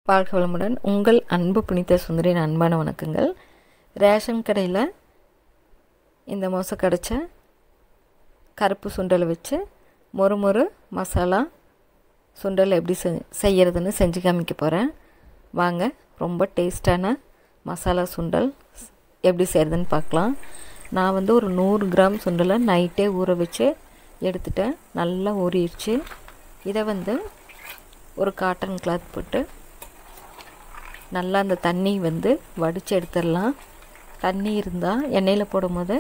வாழ்க வளமுடன் உங்கள் அன்பு புனித சுந்தரின் அன்பான வணக்கங்கள் ரேஷன் கடையில் இந்த மாதம் கிடச்ச கருப்பு சுண்டலை வச்சு மொறு மொறு மசாலா சுண்டல் எப்படி செ செய்கிறதுன்னு செஞ்சு காமிக்க போகிறேன் வாங்க ரொம்ப டேஸ்டான மசாலா சுண்டல் எப்படி செய்கிறதுன்னு பார்க்கலாம் நான் வந்து ஒரு நூறு கிராம் சுண்டலை நைட்டே ஊற வச்சு எடுத்துட்டேன் நல்லா ஊறிடுச்சு இதை வந்து ஒரு காட்டன் கிளாத் போட்டு நல்லா அந்த தண்ணி வந்து வடித்து எடுத்துடலாம் தண்ணி இருந்தால் எண்ணெயில் போடும்போது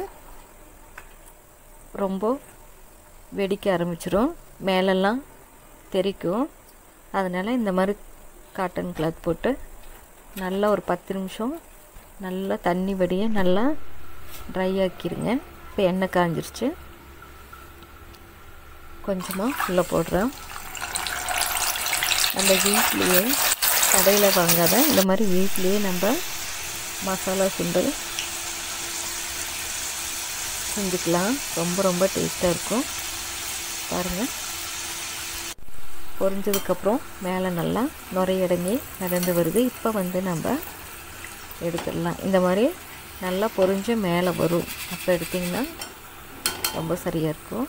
ரொம்ப வெடிக்க ஆரம்பிச்சிரும் மேலெல்லாம் தெறிக்கும் அதனால் இந்த மாதிரி காட்டன் கிளாத் போட்டு நல்லா ஒரு பத்து நிமிஷம் நல்லா தண்ணி வடிய நல்லா ட்ரை ஆக்கிடுங்க இப்போ எண்ணெய் காஞ்சிருச்சு கொஞ்சமாக உள்ளே போடுறேன் அந்த வீட்லேயே கடையில் வாங்காத இந்த மாதிரி வீட்லேயே நம்ம மசாலா சுண்டல் செஞ்சுக்கலாம் ரொம்ப ரொம்ப டேஸ்ட்டாக இருக்கும் பாருங்கள் பொரிஞ்சதுக்கப்புறம் மேலே நல்லா நுரையடங்கி நடந்து வருது இப்போ வந்து நம்ம எடுத்துடலாம் இந்த மாதிரி நல்லா பொரிஞ்சு மேலே வரும் அப்போ எடுத்திங்கன்னா ரொம்ப சரியாக இருக்கும்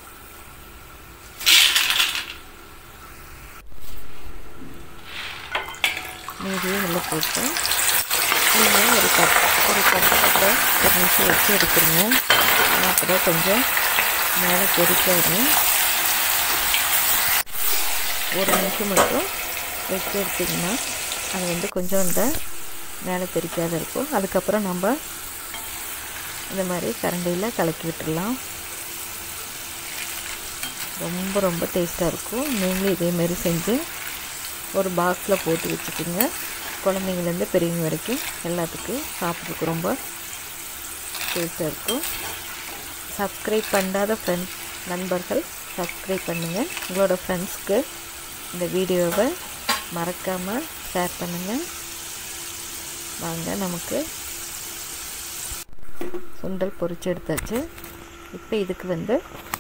மீதியும் உள்ளே போட்டு நீங்கள் ஒரு கப் ஒரு கப்பு ஒரு நிமிஷம் வச்சு எடுத்துருங்க அப்போ தான் கொஞ்சம் மேலே தெரிக்காது ஒரு நிமிஷம் மட்டும் வச்சு எடுத்திங்கன்னா அது வந்து கொஞ்சம் இந்த மேலே தெரிக்காத இருக்கும் அதுக்கப்புறம் நம்ம இந்த மாதிரி கரண்டியில் கலக்கி விட்டுடலாம் ரொம்ப ரொம்ப டேஸ்ட்டாக இருக்கும் நீங்களும் இதேமாரி செஞ்சு ஒரு பாக்ஸில் போட்டு வச்சுக்கோங்க குழந்தைங்கலேருந்து பெரியவங்க வரைக்கும் எல்லாத்துக்கும் சாப்பிட்றதுக்கு ரொம்ப டேஸ்ட்டாக இருக்கும் சப்ஸ்கிரைப் பண்ணாத ஃப்ரெண்ட்ஸ் நண்பர்கள் சப்ஸ்கிரைப் பண்ணுங்கள் உங்களோட ஃப்ரெண்ட்ஸ்க்கு இந்த வீடியோவை மறக்காமல் ஷேர் பண்ணுங்கள் வாங்க நமக்கு சுண்டல் பொரிச்சு எடுத்தாச்சு இப்போ இதுக்கு வந்து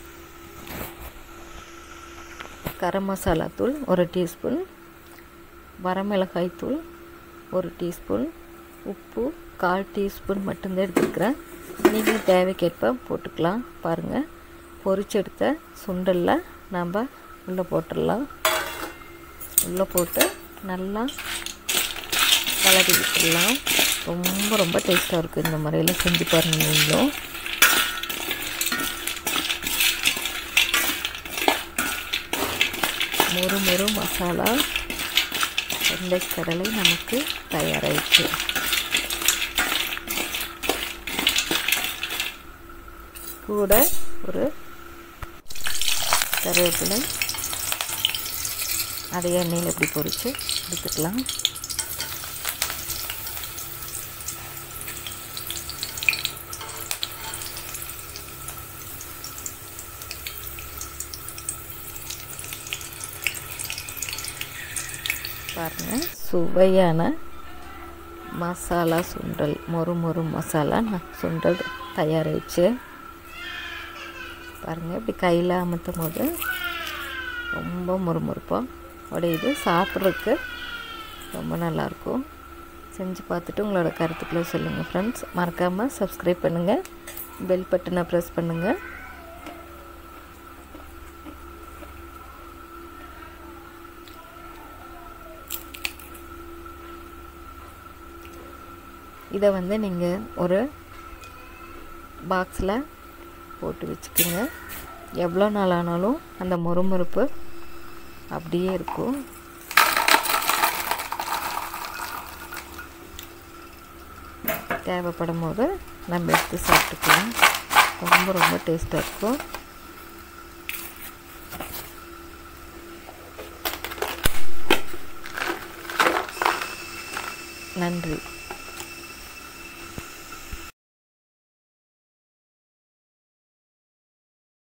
கரம் மசாலா தூள் ஒரு டீஸ்பூன் வரமிளகாய் தூள் ஒரு டீஸ்பூன் உப்பு கால் டீஸ்பூன் மட்டும்தான் எடுத்துருக்குறேன் நீங்கள் தேவைக்கேற்ப போட்டுக்கலாம் பாருங்கள் பொரிச்செடுத்த சுண்டலில் நம்ம உள்ளே போட்டுடலாம் உள்ளே போட்டு நல்லா கலரி விட்டுடலாம் ரொம்ப ரொம்ப டேஸ்ட்டாக இருக்கும் இந்த முறையில் செஞ்சு பாருங்கள் நீங்களும் மொறு மொறு மசாலா வெள்ளைக்கடலை நமக்கு தயாராகிடுச்சு கூட ஒரு கருவேப்பிலை அதை எண்ணெயில் எப்படி பொரித்து எடுத்துக்கலாம் பாருங்கள் சுவையான மசாலா சுண்டல் மொறு மொறு மசாலா சுண்டல் தயாராகிடுச்சு பாருங்கள் இப்படி கையில் அமுத்தும் போது ரொம்ப முறுமுறுப்பாக உடையுது சாப்பிட்றதுக்கு ரொம்ப நல்லாயிருக்கும் செஞ்சு பார்த்துட்டு உங்களோட கருத்துக்களை சொல்லுங்கள் ஃப்ரெண்ட்ஸ் மறக்காமல் சப்ஸ்கிரைப் பண்ணுங்கள் பெல் பட்டனை ப்ரெஸ் பண்ணுங்கள் இதை வந்து நீங்கள் ஒரு பாக்ஸில் போட்டு வச்சுக்கோங்க எவ்வளோ நாள் ஆனாலும் அந்த முறுமுறுப்பு அப்படியே இருக்கும் தேவைப்படும் போது நம்ம எடுத்து சாப்பிட்டுக்கலாம் ரொம்ப ரொம்ப டேஸ்ட்டாக இருக்கும் நன்றி